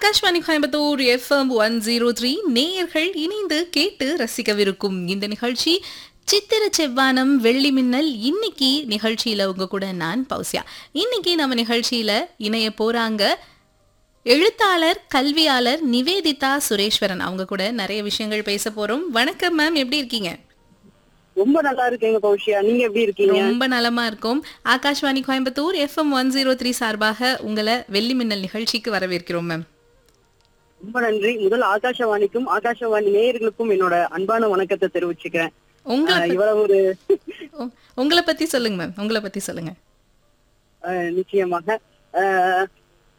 Akashvani Coimbatore FM one zero three நேயர்கள் இணைந்து கேட்டு ரசிக்கவிருக்கும் இந்த நிகழ்ச்சி சித்திர செவ்வானம் வெள்ளி மின்னல் இன்னைக்கு நிகழ்ச்சியில உங்க கூட நான் பௌசியா இன்னைக்கு நம்ம நிகழ்ச்சியில இணைய போறாங்க எழுத்தாளர் கல்வியாளர் நிவேதிதா சுரேஸ்வரன் அவங்க கூட நிறைய விஷயங்கள் பேச போறோம் வணக்கம் மேம் எப்படி இருக்கீங்க ரொம்ப நல்லா இருக்கீங்க கௌஷியா நீங்க எப்படி இருக்கீங்க ரொம்ப நலமா இருக்கும் Akashvani Coimbatore FM one zero three சார்பாக உங்களை வெள்ளி மின்னல் நிகழ்ச்சிக்கு வரவேற்கிறோம் மேம் ரொம்ப நன்றி முதல் ஆகாஷவாணிக்கும் ஆகாஷவாணி நேயர்களுக்கும் என்னோட அன்பான வணக்கத்தை தெரிவிச்சுக்கிறேன் உங்களை ஆஹ் இவ்வளவு ஒரு உ- உங்களை பத்தி சொல்லுங்க மேம் உங்களை பத்தி சொல்லுங்க ஆஹ் நிச்சயமாக ஆஹ்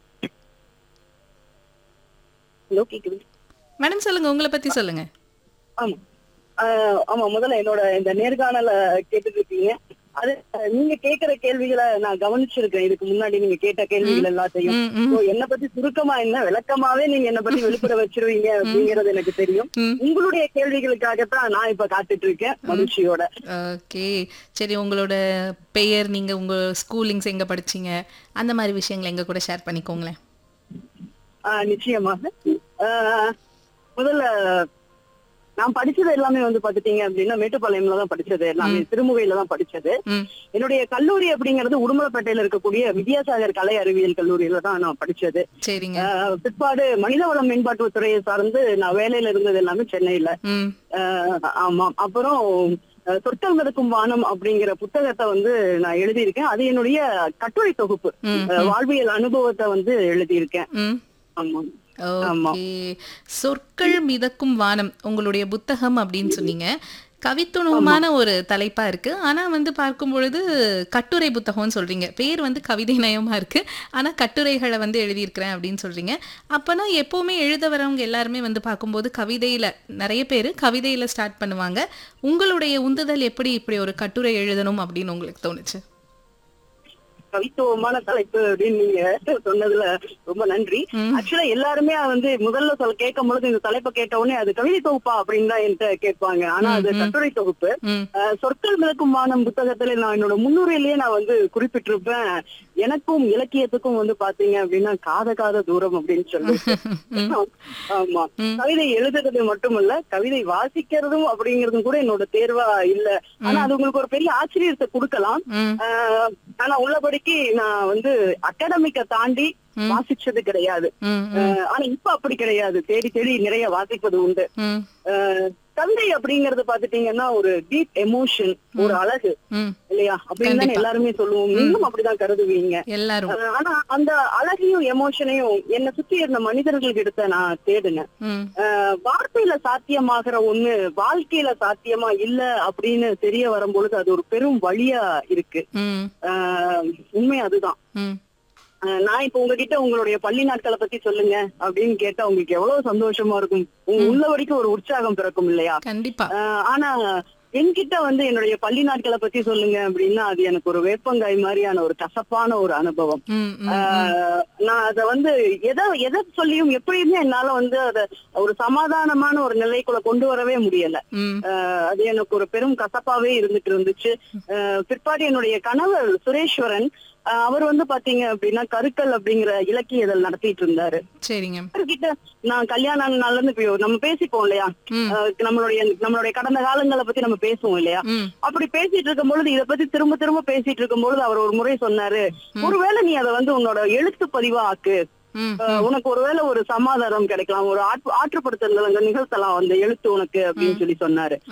ஹலோ கேக்குது மேடம் சொல்லுங்க உங்களை பத்தி சொல்லுங்க ஆமா ஆஹ் ஆமா முதல்ல என்னோட இந்த நேர்காணல கேட்டுட்டு இருக்கீங்க அது ஆஹ் நீங்க கேக்குற கேள்விகளை நான் கவனிச்சிருக்கேன் இதுக்கு முன்னாடி நீங்க கேட்ட கேள்விகள் எல்லாத்தையும் ம், ம், So, என்னை பத்தி சுருக்கமா என்ன விளக்கமாவே நீங்க என்ன பத்தி வெளிப்பட வச்சிருவீங்க அப்படிங்கறது எனக்கு தெரியும் ம். உங்களுடைய கேள்விகளுக்காகத்தான் நான் இப்ப காத்துட்டு இருக்கேன் மகிழ்ச்சியோட ஓகே சரி உங்களோட பெயர் நீங்க உங்க ஸ்கூலிங்ஸ் எங்க படிச்சீங்க அந்த மாதிரி விஷயங்களை எங்க கூட ஷேர் பண்ணிக்கோங்களேன் ஆஹ் நிச்சயமாக ஆஹ் முதல்ல நான் படிச்சது எல்லாமே வந்து பாத்துட்டீங்க அப்படின்னா மேட்டுப்பாளையம்ல தான் படிச்சது எல்லாமே திருமுகையில தான் படிச்சது ம் என்னுடைய கல்லூரி அப்படிங்கிறது உடுமலைப்பேட்டையில இருக்கக்கூடிய வித்யாசாகர் கலை அறிவியல் கல்லூரியில தான் நான் படிச்சது சரிங்க ஆஹ் பிற்பாடு மனிதவள மேம்பாட்டு துறையை சார்ந்து நான் வேலையில இருந்தது எல்லாமே சென்னையில ம் ஆஹ் ஆமாம் அப்புறம் அஹ், சொற்கள் மிதக்கும் வானம் அப்படிங்கிற புத்தகத்தை வந்து நான் எழுதியிருக்கேன் அது என்னுடைய கட்டுரை தொகுப்பு ம், அஹ், வாழ்வியல் அனுபவத்தை வந்து எழுதியிருக்கேன் ம் ஆமாம் ஆமா. ஓகே சொற்கள் மிதக்கும் வானம் உங்களுடைய புத்தகம் அப்படின்னு சொன்னீங்க கவித்துணுமான ஒரு தலைப்பா இருக்கு ஆனா வந்து பார்க்கும் பொழுது கட்டுரை புத்தகம்னு சொல்றீங்க பேர் வந்து கவிதை நயமா இருக்கு ஆனா கட்டுரைகளை வந்து எழுதியிருக்கிறேன் அப்படின்னு சொல்றீங்க அப்பனா எப்பவுமே எழுத வரவங்க எல்லாருமே வந்து பார்க்கும்போது கவிதையில நிறைய பேர் கவிதையில ஸ்டார்ட் பண்ணுவாங்க உங்களுடைய உந்துதல் எப்படி இப்படி ஒரு கட்டுரை எழுதணும் அப்படின்னு உங்களுக்கு தோணுச்சு கவித்துவமான தலைப்பு அப்படின்னு நீங்க சொன்னதுல ரொம்ப நன்றி ம். ஆக்சுவலா எல்லாருமே வந்து முதல்ல சொல்ல கேட்கும் பொழுது இந்த தலைப்பை கேட்ட உடனே அது கவிதை தொகுப்பா அப்படின்னு தான் என்கிட்ட கேட்பாங்க ஆனா அது கட்டுரை தொகுப்பு ம் அஹ், சொற்கள் விளக்கும் வானம் புத்தகத்துல நான் என்னோட முன்னுரையிலேயே நான் வந்து குறிப்பிட்டிருப்பேன் எனக்கும் இலக்கியத்துக்கும் வந்து பாத்தீங்க அப்படின்னா காத காத தூரம் அப்படின்னு சொல்லி ஆமா ம். கவிதை எழுதுறது மட்டுமல்ல கவிதை வாசிக்கிறதும் அப்படிங்கறதும் கூட என்னோட தேர்வா இல்ல ஆனா அது உங்களுக்கு ஒரு பெரிய ஆச்சரியத்தை கொடுக்கலாம் ம் ஆஹ் ஆனா உள்ளபடிக்கு நான் வந்து அகாடமிக்க தாண்டி ம். வாசிச்சது கிடையாது ம் ஆஹ் ஆனா இப்ப அப்படி கிடையாது தேடி தேடி நிறைய வாசிப்பது உண்டு ம் ஆஹ் கவிதை அப்படிங்கறது பாத்துட்டீங்கன்னா ஒரு டீப் எமோஷன் ஒரு அழகு ம் இல்லையா அப்படின்னு தானே கண்டிப்பா. எல்லாருமே சொல்லுவோம் நீங்களும் அப்படிதான் கருதுவீங்க எல்லாரும் ஆஹ் ஆனா அந்த அழகையும் எமோஷனையும் என்னை சுத்தி இருந்த மனிதர்கள் கிட்ட நான் தேடினேன் ம் ஆஹ் வார்த்தையில சாத்தியமாகிற ஒண்ணு வாழ்க்கையில சாத்தியமா இல்ல அப்படின்னு தெரிய வரும்பொழுது அது ஒரு பெரும் வழியா இருக்கு ம் ஆஹ் உண்மை அதுதான் ம் ஆஹ் நான் இப்ப உங்ககிட்ட உங்களுடைய பள்ளி நாட்களை பத்தி சொல்லுங்க அப்படின்னு கேட்டா உங்களுக்கு எவ்வளவு சந்தோஷமா இருக்கும் உங்க உள்ள வரைக்கும் ஒரு உற்சாகம் பிறக்கும் இல்லையா கண்டிப்பா ஆஹ் ஆனா என்கிட்ட வந்து என்னுடைய பள்ளி நாட்களை பத்தி சொல்லுங்க அப்படின்னா அது எனக்கு ஒரு வேப்பங்காய் மாதிரியான ஒரு கசப்பான ஒரு அனுபவம் ம் ம், ம் ஆஹ் நான் அத வந்து எதை எதை சொல்லியும் எப்படியுமே என்னால வந்து அத ஒரு சமாதானமான ஒரு நிலைக்குள்ள கொண்டு வரவே முடியல ம் ஆஹ் அது எனக்கு ஒரு பெரும் கசப்பாவே இருந்துட்டு இருந்துச்சு ஆஹ் பிற்பாடு என்னுடைய கணவர் சுரேஸ்வரன் ஆஹ் அவர் வந்து பாத்தீங்க அப்படின்னா கருக்கல் அப்படிங்கிற இலக்கிய இதழ் நடத்திட்டு இருந்தாரு சரிங்க அவர்கிட்ட நான் கல்யாண நாள்ல இருந்து இப்ப நம்ம பேசிப்போம் இல்லையா ம் ஆஹ் நம்மளுடைய நம்மளுடைய கடந்த காலங்களை பத்தி நம்ம பேசுவோம் இல்லையா ம் அப்படி பேசிட்டு இருக்கும் பொழுது இத பத்தி திரும்ப திரும்ப பேசிட்டு இருக்கும் பொழுது அவர் ஒரு முறை சொன்னாரு ஒருவேளை நீ அதை வந்து உன்னோட எழுத்து பதிவா ஆக்கு ம் அஹ் உனக்கு ஒருவேளை ஒரு சமாதானம் கிடைக்கலாம் ஒரு ஆற்று ஆற்றுப்படுத்தல் நிகழ்த்தலாம் அந்த எழுத்து உனக்கு அப்படின்னு சொல்லி சொன்னாரு